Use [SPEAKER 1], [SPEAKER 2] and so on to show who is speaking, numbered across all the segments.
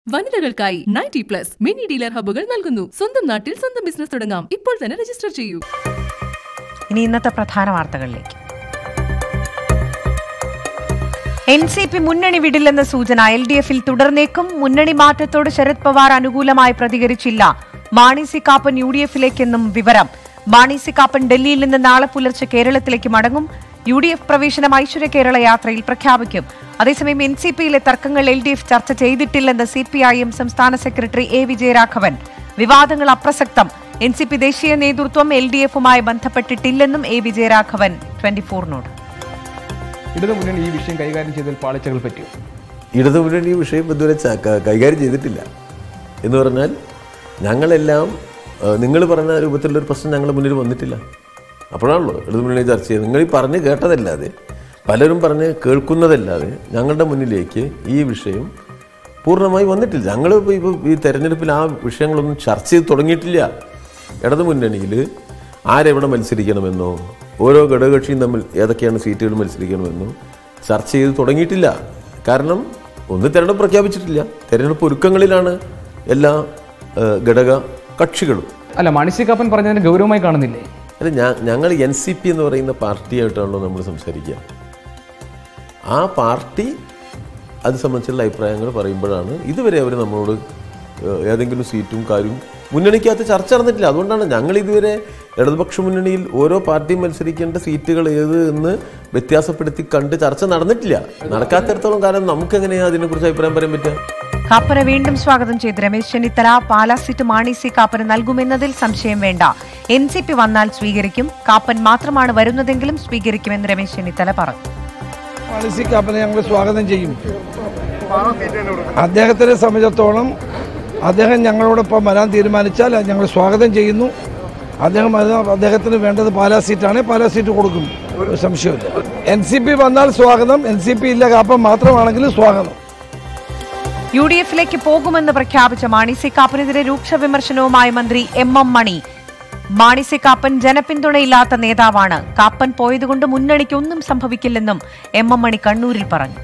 [SPEAKER 1] വനിതകൾക്കായി ninety plus mini dealer ഹബ്ബുകൾ നൽകുന്നു സ്വന്തം നാട്ടിൽ സ്വന്തം ബിസിനസ് തുടങ്ങാം ഇപ്പോൾ തന്നെ രജിസ്റ്റർ ചെയ്യൂ
[SPEAKER 2] ഇനി ഇന്നത്തെ പ്രധാന വാർത്തകളിലേക്ക് എൻ സി പി മുന്നണി വിടില്ലെന്ന സൂചന എൽ ഡി എഫിൽ തുടർന്നേക്കും മുന്നണി മാറ്റത്തോട് ശരത് പവാർ അനുകൂലമായി പ്രതികരിച്ചില്ല Mani C Kappan U D എഫിലേക്കെന്നും വിവരം മാണി സി കാപ്പൻ ഡൽഹിയിൽ നിന്ന് നാളെ പുലർച്ചെ കേരളത്തിലേക്ക് മടങ്ങും യു ഡി എഫ് പ്രവേശനം ഐശ്വര്യ കേരള യാത്രയിൽ പ്രഖ്യാപിക്കും അതേസമയം എൻ സി പിയിലെ തർക്കങ്ങൾ എൽ ഡി എഫ് ചർച്ച ചെയ്തിട്ടില്ലെന്ന് സി പി ഐ എം സംസ്ഥാന സെക്രട്ടറി എ വിജയരാഘവൻ വിവാദങ്ങൾ അപ്രസക്തം എൻ സി പി ദേശീയ നേതൃത്വം എൽ ഡി എഫുമായി ബന്ധപ്പെട്ടിട്ടില്ലെന്നും എ വിജയരാഘവൻ ട്വന്റി ഫോറിനോട്
[SPEAKER 3] ഇടതു മുന്നണി ഈ വിഷയം കൈകാര്യം ചെയ്തതിൽ പാളിച്ചകൾ പറ്റിയോ
[SPEAKER 4] ഇടതുമുന്നണി ഈ വിഷയം ഇതുവരെ ച- ക- കൈകാര്യം ചെയ്തിട്ടില്ല എന്ന് പറഞ്ഞാൽ ഞങ്ങളെല്ലാം നിങ്ങൾ പറഞ്ഞ രൂപത്തിലുള്ളൊരു പ്രശ്നം ഞങ്ങളുടെ മുന്നിൽ വന്നിട്ടില്ല അപ്പോഴാണല്ലോ ഇടതുമുന്നണി ചർച്ച ചെയ്ത് നിങ്ങൾ ഈ പറഞ്ഞ് കേട്ടതല്ലാതെ പലരും പറഞ്ഞ് കേൾക്കുന്നതല്ലാതെ ഞങ്ങളുടെ മുന്നിലേക്ക് ഈ വിഷയം പൂർണ്ണമായി വന്നിട്ടില്ല ഞങ്ങൾ ഇപ്പോൾ ഈ തെരഞ്ഞെടുപ്പിൽ ആ വിഷയങ്ങളൊന്നും ചർച്ച ചെയ്ത് തുടങ്ങിയിട്ടില്ല ഇടതുമുന്നണിയിൽ ആരെവിടെ മത്സരിക്കണമെന്നോ ഓരോ ഘടകകക്ഷിയും തമ്മിൽ ഏതൊക്കെയാണ് സീറ്റുകൾ മത്സരിക്കണമെന്നോ ചർച്ച ചെയ്ത് തുടങ്ങിയിട്ടില്ല കാരണം ഒന്ന് തെരഞ്ഞെടുപ്പ് പ്രഖ്യാപിച്ചിട്ടില്ല തെരഞ്ഞെടുപ്പ് ഒരുക്കങ്ങളിലാണ് എല്ലാ ഏഹ്, ഘടക കക്ഷികളും
[SPEAKER 3] അല്ല മണിസി കാപ്പൻ പറഞ്ഞതിന് ഗൗരവമായി കാണുന്നില്ലേ
[SPEAKER 4] അല്ല ഞാ ഞങ്ങൾ എൻ സി പി എന്ന് പറയുന്ന പാർട്ടിയായിട്ടാണല്ലോ നമ്മൾ സംസാരിക്കുക ആ പാർട്ടി അത് സംബന്ധിച്ചുള്ള അഭിപ്രായങ്ങൾ പറയുമ്പോഴാണ് ഇതുവരെ അവർ നമ്മളോട് ഏഹ്, ഏതെങ്കിലും സീറ്റും കാര്യവും മുന്നണിക്കകത്ത് ചർച്ച നടന്നിട്ടില്ല അതുകൊണ്ടാണ് ഞങ്ങൾ ഇതുവരെ ഇടതുപക്ഷ മുന്നണിയിൽ ഓരോ പാർട്ടിയും മത്സരിക്കേണ്ട സീറ്റുകൾ ഏത് എന്ന് വ്യത്യാസപ്പെടുത്തി കണ്ട് ചർച്ച നടന്നിട്ടില്ല നടക്കാത്തിടത്തോളം കാലം നമുക്ക് എങ്ങനെയാണ് അതിനെക്കുറിച്ച് അഭിപ്രായം പറയാൻ പറ്റുക
[SPEAKER 2] കാപ്പനെ വീണ്ടും സ്വാഗതം ചെയ്ത് രമേശ് ചെന്നിത്തല പാലാ സീറ്റ് മാണി സി കാപ്പന് നൽകുമെന്നതിൽ സംശയം വേണ്ട എൻ സി പി വന്നാൽ സ്വീകരിക്കും കാപ്പൻ മാത്രമാണ് വരുന്നതെങ്കിലും സ്വീകരിക്കുമെന്ന് രമേശ് ചെന്നിത്തല പറഞ്ഞു
[SPEAKER 5] മാണി കാപ്പനെ ഞങ്ങൾ സ്വാഗതം ചെയ്യും അദ്ദേഹത്തിനെ സംബന്ധിച്ചിടത്തോളം അദ്ദേഹം ഞങ്ങളോടൊപ്പം വരാൻ തീരുമാനിച്ചാൽ അത് ഞങ്ങൾ സ്വാഗതം ചെയ്യുന്നു അദ്ദേഹം വരുന്ന- അദ്ദേഹത്തിന് വേണ്ടത് പാലാ സീറ്റാണ് പാലാ സീറ്റ് കൊടുക്കും ഒരു സംശയമില്ല എൻ സി പി വന്നാൽ സ്വാഗതം എൻ സി പി ഇല്ല കാപ്പൻ മാത്രമാണെങ്കിലും സ്വാഗതം
[SPEAKER 2] യു ഡി എഫിലേക്ക് പോകുമെന്ന് പ്രഖ്യാപിച്ച മാണി സി കാപ്പനെതിരെ രൂക്ഷ വിമർശനവുമായി മന്ത്രി M M Mani Mani C Kappan ജനപിന്തുണയില്ലാത്ത നേതാവാണ് കാപ്പൻ പോയതുകൊണ്ട് മുന്നണിക്ക് ഒന്നും സംഭവിക്കില്ലെന്നും എം എം മണി കണ്ണൂരിൽ പറഞ്ഞു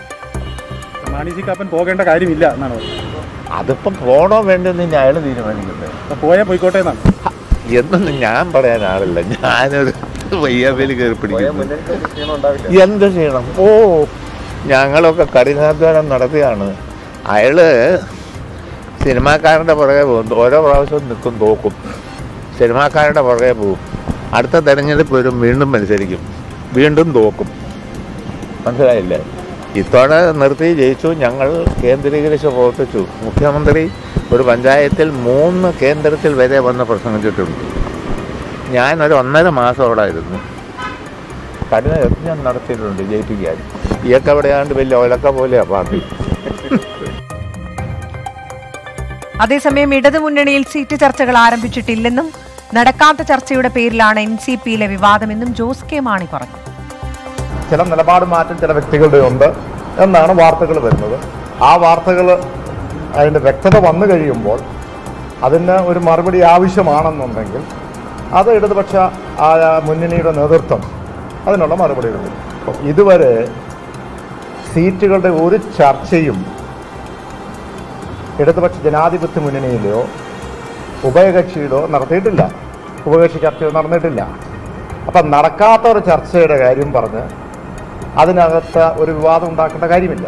[SPEAKER 6] മാണി സി കാപ്പൻ പോകേണ്ട കാര്യമില്ല എന്നാണ് പറഞ്ഞത്.
[SPEAKER 7] അതിപ്പം പോണോ വേണ്ടെന്ന് ഇനി അയാൾ തീരുമാനിക്കുന്നത്
[SPEAKER 6] അപ്പൊ പോയാൽ പോയിക്കോട്ടെ എന്നാണ്
[SPEAKER 7] എന്നൊന്നും ഞാൻ പറയാൻ ആളില്ല ഞാനൊരു വയ്യാവേലി കയറി പിടിക്കുന്നു എന്ത് ചെയ്യണം ഓ ഞങ്ങളൊക്കെ കഠിനാധ്വാനം നടത്തിയാണ് അയാള് സിനിമാക്കാരൻ്റെ പുറകെ പോകും ഓരോ പ്രാവശ്യവും നിൽക്കും തോക്കും സിനിമാക്കാരുടെ പുറകെ പോകും അടുത്ത തെരഞ്ഞെടുപ്പ് വരും വീണ്ടും മത്സരിക്കും വീണ്ടും തോക്കും മനസ്സിലായില്ലേ ഇത്തവണ നിർത്തി ജയിച്ചു ഞങ്ങൾ കേന്ദ്രീകരിച്ച് പ്രവർത്തിച്ചു മുഖ്യമന്ത്രി ഒരു പഞ്ചായത്തിൽ മൂന്ന് കേന്ദ്രത്തിൽ വരെ വന്ന് പ്രസംഗിച്ചിട്ടുണ്ട് ഞാനൊരു ഒന്നര മാസം അവിടെ ആയിരുന്നു കഠിന യജ്ഞം നടത്തിയിട്ടുണ്ട് ജയിപ്പിക്കാൻ ഈയൊക്കെ എവിടെയാണ്ട് വലിയ ഒലക്ക പോലെയാ പാർട്ടി
[SPEAKER 2] അതേസമയം ഇടതുമുന്നണിയിൽ സീറ്റ് ചർച്ചകൾ ആരംഭിച്ചിട്ടില്ലെന്നും നടക്കാത്ത ചർച്ചയുടെ പേരിലാണ് എൻ സി പിയിലെ വിവാദമെന്നും ജോസ് കെ മാണി പറഞ്ഞു
[SPEAKER 8] ചില നിലപാട് മാറ്റം ചില വ്യക്തികളുടെ ഉണ്ട് എന്നാണ് വാർത്തകൾ വരുന്നത് ആ വാർത്തകൾ അതിൻ്റെ വ്യക്തത വന്നു കഴിയുമ്പോൾ അതിന് ഒരു മറുപടി ആവശ്യമാണെന്നുണ്ടെങ്കിൽ അത് ഇടതുപക്ഷ ആ മുന്നണിയുടെ നേതൃത്വം അതിനുള്ള മറുപടി നൽകും ഇതുവരെ സീറ്റുകളുടെ ഒരു ചർച്ചയും ഇടതുപക്ഷ ജനാധിപത്യ മുന്നണിയിലോ ഉഭയകക്ഷിയിലോ നടത്തിയിട്ടില്ല ഉഭയകക്ഷി ചർച്ച നടന്നിട്ടില്ല അപ്പം നടക്കാത്ത ഒരു ചർച്ചയുടെ കാര്യം പറഞ്ഞ് അതിനകത്ത് ഒരു വിവാദം ഉണ്ടാക്കേണ്ട കാര്യമില്ല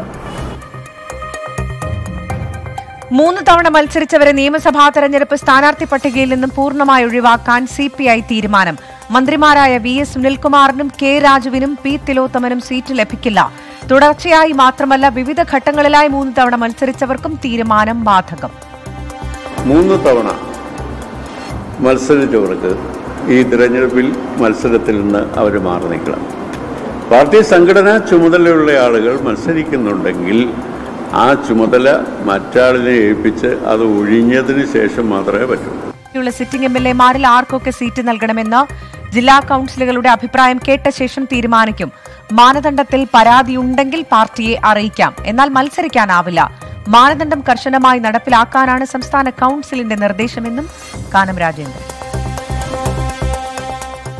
[SPEAKER 2] മൂന്ന് തവണ മത്സരിച്ചവരെ നിയമസഭാ തെരഞ്ഞെടുപ്പ് സ്ഥാനാർത്ഥി പട്ടികയിൽ നിന്നും പൂർണ്ണമായി ഒഴിവാക്കാൻ സി പി ഐ തീരുമാനം മന്ത്രിമാരായ വി എസ് സുനിൽകുമാറിനും കെ രാജുവിനും പി തിലോത്തമനും സീറ്റ് ലഭിക്കില്ല തുടർച്ചയായി മാത്രമല്ല വിവിധ ഘട്ടങ്ങളിലായി മൂന്ന് തവണ മത്സരിച്ചവർക്കും തീരുമാനം ബാധകം
[SPEAKER 9] മൂന്ന് തവണ മത്സരിച്ചവർക്ക് ഈ തിരഞ്ഞെടുപ്പിൽ മത്സരത്തിൽ നിന്ന് അവർ മാറി നിൽക്കണം പാർട്ടി സംഘടനാ ചുമതലയുള്ള ആളുകൾ മത്സരിക്കുന്നുണ്ടെങ്കിൽ ആ ചുമതല മറ്റാളിനെ ഏൽപ്പിച്ച് അത് ഒഴിഞ്ഞതിന് ശേഷം മാത്രമേ പറ്റൂ
[SPEAKER 2] യുള്ള സിറ്റിംഗ് എം എൽ എമാരിൽ ആർക്കൊക്കെ സീറ്റ് നൽകണമെന്ന് ജില്ലാ കൌൺസിലുകളുടെ അഭിപ്രായം കേട്ട ശേഷം തീരുമാനിക്കും മാനദണ്ഡത്തിൽ പരാതിയുണ്ടെങ്കിൽ പാർട്ടിയെ അറിയിക്കാം എന്നാൽ മത്സരിക്കാനാവില്ല മാനദണ്ഡം കർശനമായി നടപ്പിലാക്കാനാണ് സംസ്ഥാന കൌൺസിലിന്റെ നിർദ്ദേശമെന്നും കാനം രാജേന്ദ്രൻ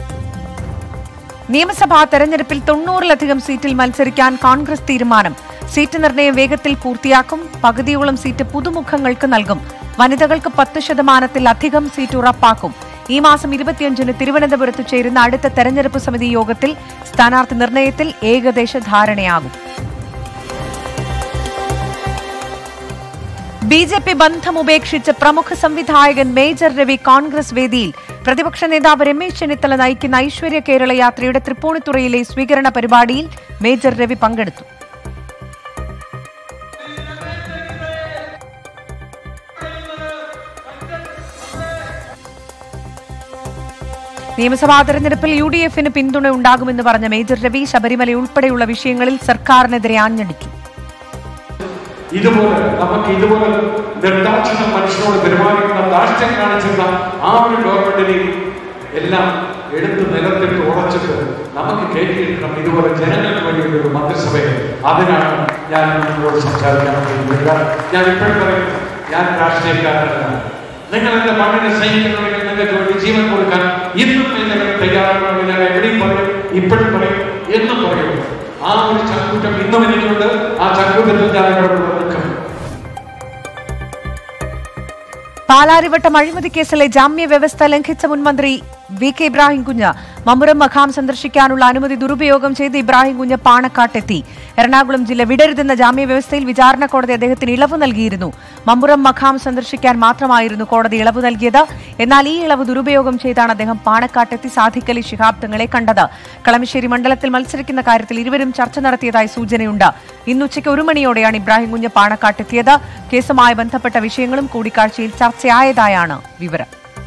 [SPEAKER 2] നിയമസഭാ തെരഞ്ഞെടുപ്പിൽ തൊണ്ണൂറിലധികം സീറ്റിൽ മത്സരിക്കാൻ കോൺഗ്രസ് തീരുമാനം സീറ്റ് നിർണയം വേഗത്തിൽ പൂർത്തിയാക്കും പകുതിയോളം സീറ്റ് പുതുമുഖങ്ങൾക്ക് നൽകും വനിതകൾക്ക് പത്ത് ശതമാനത്തിലധികം സീറ്റ് ഉറപ്പാക്കും ഈ മാസം ഇരുപത്തിയഞ്ചിന് തിരുവനന്തപുരത്ത് ചേരുന്ന അടുത്ത തെരഞ്ഞെടുപ്പ് സമിതി യോഗത്തിൽ സ്ഥാനാർത്ഥി നിർണയത്തിൽ ഏകദേശ ധാരണയാകും ബി ജെ പി ബന്ധം ഉപേക്ഷിച്ച് പ്രമുഖ സംവിധായകൻ മേജർ രവി കോൺഗ്രസ് വേദിയിൽ പ്രതിപക്ഷ നേതാവ് രമേശ് ചെന്നിത്തല നയിക്കുന്ന ഐശ്വര്യ കേരള യാത്രയുടെ തൃപ്പൂണിത്തുറയിലെ സ്വീകരണ പരിപാടിയിൽ മേജർ രവി പങ്കെടുത്തു നിയമസഭാ തെരഞ്ഞെടുപ്പിൽ യു ഡി എഫിന് പിന്തുണ ഉണ്ടാകുമെന്ന് പറഞ്ഞ മേജർ രവി ശബരിമല ഉൾപ്പെടെയുള്ള വിഷയങ്ങളിൽ സർക്കാരിനെതിരെ ആഞ്ഞടിച്ചു
[SPEAKER 10] ഇതുപോലെ നമുക്ക് ഇതുപോലെ നിർദാക്ഷിണ മനുഷ്യനോട് പെരുമാറിക്കുന്ന ദാഷ്ട്യം കാണിച്ചിരുന്ന ആ ഒരു ഗവൺമെന്റിനെ എല്ലാം എടുത്ത് നിലത്തിട്ട് ഉറച്ചിട്ട് നമുക്ക് കയറ്റിയിരിക്കണം ഇതുപോലെ ജനങ്ങൾക്ക് വേണ്ടിയുള്ള ഒരു മന്ത്രിസഭയെ അതിനാണ് ഞാൻ നിങ്ങളോട് സംസാരിക്കാൻ വേണ്ടിയിട്ടുള്ളത് ഞാൻ ഇപ്പോഴും പറയുന്നു ഞാൻ രാഷ്ട്രീയക്കാരനല്ല നിങ്ങൾ എന്റെ മണ്ണിനെ സ്നേഹിക്കുന്നുണ്ടെങ്കിൽ നിങ്ങൾക്ക് വേണ്ടി ജീവൻ കൊടുക്കാൻ ഇന്നും നിങ്ങൾ തയ്യാറാണെന്ന് ഞാൻ എവിടെയും പറയും ഇപ്പോഴും പറയും എന്നും പറയും ആ ഒരു ചങ്കൂറ്റം ഇന്നും എനിക്കുണ്ട് ആ ചങ്കൂറ്റത്തിൽ ഞാൻ നിങ്ങളോട് നിൽക്കും
[SPEAKER 2] പാലാരിവട്ടം അഴിമതി കേസിലെ ജാമ്യ വ്യവസ്ഥ ലംഘിച്ച മുൻമന്ത്രി വി കെ ഇബ്രാഹിം കുഞ്ഞ് മമ്പുറം മഖാം സന്ദർശിക്കാനുള്ള അനുമതി ദുരുപയോഗം ചെയ്ത് ഇബ്രാഹിം കുഞ്ഞ് പാണക്കാട്ടെത്തി എറണാകുളം ജില്ല വിടരുതെന്ന ജാമ്യ വ്യവസ്ഥയിൽ വിചാരണ കോടതി അദ്ദേഹത്തിന് ഇളവ് നൽകിയിരുന്നു മമ്പുറം മഖാം സന്ദർശിക്കാൻ മാത്രമായിരുന്നു കോടതി ഇളവ് നൽകിയത് എന്നാൽ ഈ ഇളവ് ദുരുപയോഗം ചെയ്താണ് അദ്ദേഹം പാണക്കാട്ടെത്തി സാധിക്കലി ശിഹാബ് തങ്ങളെ കണ്ടത് കളമശ്ശേരി മണ്ഡലത്തിൽ മത്സരിക്കുന്ന കാര്യത്തിൽ ഇരുവരും ചർച്ച നടത്തിയതായി സൂചനയുണ്ട് ഇന്നുച്ചയ്ക്ക് ഒരു മണിയോടെയാണ് ഇബ്രാഹിം കുഞ്ഞ് പാണക്കാട്ടെത്തിയത് കേസുമായി ബന്ധപ്പെട്ട വിഷയങ്ങളും കൂടിക്കാഴ്ചയിൽ ചർച്ചയായതായാണ് വിവരം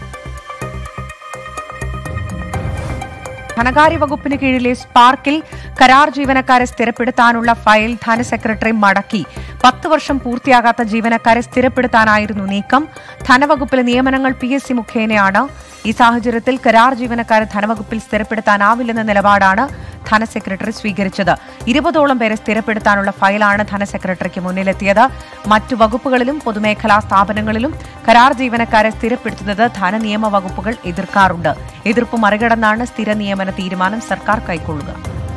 [SPEAKER 2] ധനകാര്യ വകുപ്പിന് കീഴിലെ സ്പാർക്കിൽ കരാർ ജീവനക്കാരെ സ്ഥിരപ്പെടുത്താനുള്ള ഫയൽ ധനസെക്രട്ടറി മടക്കി പത്ത് വർഷം പൂർത്തിയാകാത്ത ജീവനക്കാരെ സ്ഥിരപ്പെടുത്താനായിരുന്നു നീക്കം ധനവകുപ്പിലെ നിയമനങ്ങൾ പി എസ് സി മുഖേനയാണ് ഈ സാഹചര്യത്തിൽ കരാർ ജീവനക്കാരെ ധനവകുപ്പിൽ സ്ഥിരപ്പെടുത്താനാവില്ലെന്ന നിലപാടാണ് ധനസെക്രട്ടറി സ്വീകരിച്ചത് ഇരുപതോളം പേരെ സ്ഥിരപ്പെടുത്താനുള്ള ഫയലാണ് ധനസെക്രട്ടറിക്ക് മുന്നിലെത്തിയത് മറ്റു വകുപ്പുകളിലും പൊതുമേഖലാ സ്ഥാപനങ്ങളിലും കരാർ ജീവനക്കാരെ സ്ഥിരപ്പെടുത്തുന്നത് ധനനിയമ വകുപ്പുകൾ എതിർക്കാറുണ്ട് എതിർപ്പ് മറികടന്നാണ് സ്ഥിര നിയമന തീരുമാനം സർക്കാർ കൈക്കൊള്ളുക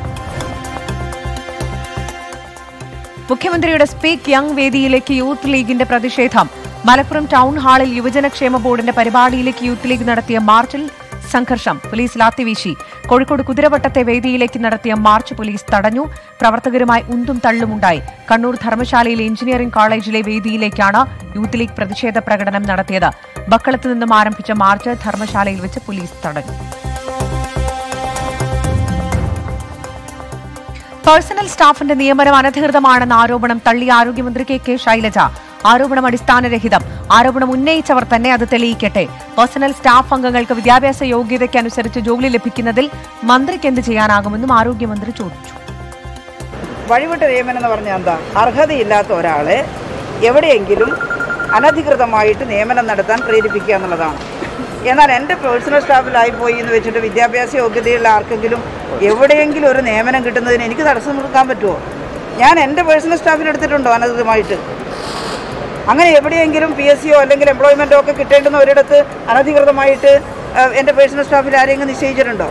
[SPEAKER 2] മുഖ്യമന്ത്രിയുടെ സ്പീക്ക് യങ് വേദിയിലേക്ക് യൂത്ത് ലീഗിന്റെ പ്രതിഷേധം മലപ്പുറം ടൗൺ ഹാളിൽ യുവജനക്ഷേമ ബോർഡിന്റെ പരിപാടിയിലേക്ക് യൂത്ത് ലീഗ് നടത്തിയ മാർച്ചിൽ സംഘർഷം പോലീസ് ലാത്തിവീശി കോഴിക്കോട് കുതിരവട്ടത്തെ വേദിയിലേക്ക് നടത്തിയ മാർച്ച് പോലീസ് തടഞ്ഞു പ്രവർത്തകരുമായി ഉന്തും തള്ളുമുണ്ടായി കണ്ണൂർ ധർമ്മശാലയിലെ എഞ്ചിനീയറിംഗ് കോളേജിലെ വേദിയിലേക്കാണ് യൂത്ത് ലീഗ് പ്രതിഷേധ പ്രകടനം നടത്തിയത് ബക്കളത്ത് നിന്നും ആരംഭിച്ച മാർച്ച് ധർമ്മശാലയിൽ വെച്ച് പോലീസ് തടഞ്ഞു പേഴ്സണൽ സ്റ്റാഫിന്റെ നിയമനം അനധികൃതമാണെന്ന ആരോപണം തള്ളി ആരോഗ്യമന്ത്രി കെ കെ ശൈലജ ആരോപണം അടിസ്ഥാനരഹിതം ആരോപണം ഉന്നയിച്ചവർ തന്നെ അത് തെളിയിക്കട്ടെ പേഴ്സണൽ സ്റ്റാഫ് അംഗങ്ങൾക്ക് വിദ്യാഭ്യാസ യോഗ്യതയ്ക്കനുസരിച്ച് ജോലി ലഭിക്കുന്നതിൽ മന്ത്രിക്ക് എന്ത് ചെയ്യാനാകുമെന്നും ആരോഗ്യമന്ത്രി ചോദിച്ചു
[SPEAKER 11] വഴിവിട്ട നിയമനം എന്ന് പറഞ്ഞാൽ എന്താ അർഹതയില്ലാത്ത ഒരാളെ എവിടെയെങ്കിലും അനധികൃതമായിട്ട് നിയമനം നടത്താൻ പ്രേരിപ്പിക്കുക എന്നുള്ളതാണ് എന്നാൽ എൻ്റെ പേഴ്സണൽ സ്റ്റാഫിലായി പോയി എന്ന് വെച്ചിട്ട് വിദ്യാഭ്യാസ യോഗ്യതയുള്ള ആർക്കെങ്കിലും എവിടെയെങ്കിലും ഒരു നിയമനം കിട്ടുന്നതിന് എനിക്ക് തടസ്സം കൊടുക്കാൻ പറ്റുമോ ഞാൻ എൻ്റെ പേഴ്സണൽ സ്റ്റാഫിന് എടുത്തിട്ടുണ്ടോ അനധികൃതമായിട്ട് അങ്ങനെ എവിടെയെങ്കിലും പി എസ് സിയോ അല്ലെങ്കിൽ എംപ്ലോയ്മെൻറ്റോ ഒക്കെ കിട്ടേണ്ടുന്ന ഒരിടത്ത് അനധികൃതമായിട്ട് ഏഹ്, എൻ്റെ പേഴ്സണൽ സ്റ്റാഫിൽ ആരെങ്കിലും നിശ്ചയിച്ചിട്ടുണ്ടോ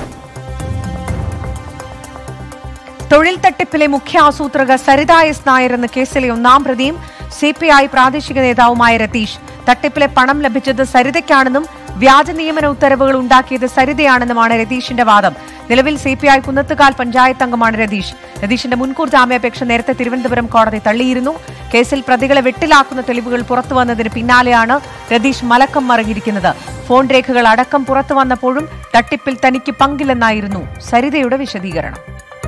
[SPEAKER 2] തൊഴിൽ തട്ടിപ്പിലെ മുഖ്യ ആസൂത്രക സരിത എസ് നായർ എന്ന കേസിലെ ഒന്നാം പ്രതിയും സി പി ഐ പ്രാദേശിക നേതാവുമായ രതീഷ് തട്ടിപ്പിലെ പണം ലഭിച്ചത് സരിതയ്ക്കാണെന്നും വ്യാജ നിയമന ഉത്തരവുകൾ ഉണ്ടാക്കിയത് സരിതയാണെന്നുമാണ് രതീഷിന്റെ വാദം നിലവിൽ C P I Kunnathukal panchayat അംഗമാണ് രതീഷ് രതീഷിന്റെ മുൻകൂർ ജാമ്യാപേക്ഷ നേരത്തെ തിരുവനന്തപുരം കോടതി തള്ളിയിരുന്നു കേസിൽ പ്രതികളെ വെട്ടിലാക്കുന്ന തെളിവുകൾ പുറത്തുവന്നതിന് പിന്നാലെയാണ് രതീഷ് മലക്കം മറിഞ്ഞിരിക്കുന്നത് ഫോൺ രേഖകൾ അടക്കം പുറത്തു വന്നപ്പോഴും തട്ടിപ്പിൽ തനിക്ക് പങ്കില്ലെന്നായിരുന്നു സരിതയുടെ വിശദീകരണം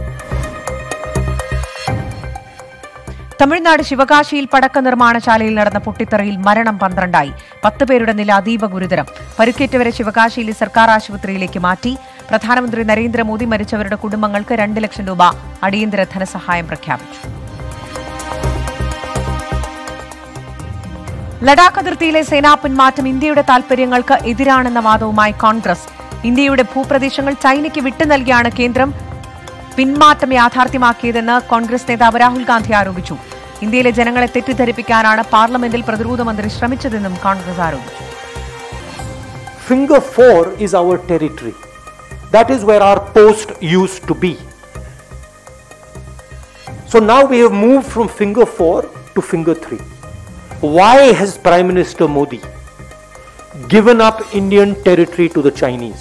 [SPEAKER 2] തമിഴ്നാട് ശിവകാശിയിൽ പടക്ക നിർമ്മാണശാലയിൽ നടന്ന പൊട്ടിത്തെറിയിൽ മരണം പന്ത്രണ്ടായി പത്ത് പേരുടെ നില അതീവ ഗുരുതരം പരിക്കേറ്റവരെ ശിവകാശിയിലെ സർക്കാർ ആശുപത്രിയിലേക്ക് മാറ്റി പ്രധാനമന്ത്രി നരേന്ദ്രമോദി മരിച്ചവരുടെ കുടുംബങ്ങൾക്ക് രണ്ട് ലക്ഷം രൂപ അടിയന്തര ധനസഹായം പ്രഖ്യാപിച്ചു ലഡാക്ക് അതിർത്തിയിലെ സേനാ പിന്മാറ്റം ഇന്ത്യയുടെ താൽപര്യങ്ങൾക്ക് എതിരാണെന്ന വാദവുമായി കോൺഗ്രസ് ഇന്ത്യയുടെ ഭൂപ്രദേശങ്ങൾ ചൈനയ്ക്ക് വിട്ടു നൽകിയാണ് കേന്ദ്രം പിന്മാറ്റം യാഥാർത്ഥ്യമാക്കിയതെന്ന് കോൺഗ്രസ് നേതാവ് രാഹുൽ ഗാന്ധി ആരോപിച്ചു ഇന്ത്യയിലെ ജനങ്ങളെ തെറ്റിദ്ധരിപ്പിക്കാനാണ് പാർലമെന്റിൽ പ്രതിരോധ മന്ത്രി ശ്രമിച്ചതെന്നും കോൺഗ്രസ് ആരോപിച്ചു
[SPEAKER 12] Finger 4 is our territory. That is where our post used to be. So now we have moved from finger 4 to finger 3. Why has Prime Minister Modi given up Indian territory to the Chinese?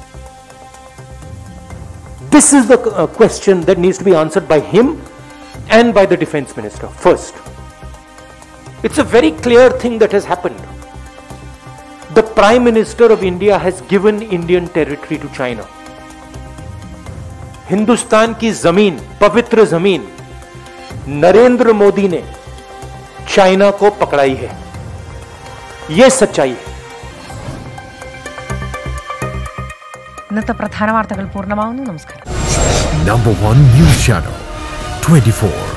[SPEAKER 12] This is the uh, question that needs to be answered by him and by the defense minister first. It's a very clear thing that has happened. The Prime Minister of India has given Indian territory to China. Hindustan की जमीन पवित्र जमीन नरेंद्र मोदी ने China को पकड़ाई है यह सच्चाई है
[SPEAKER 2] ഇന്നത്തെ പ്രധാന വാർത്തകൾ പൂർണ്ണമാവുന്നു നമസ്കാരം
[SPEAKER 13] Number one news channel 24.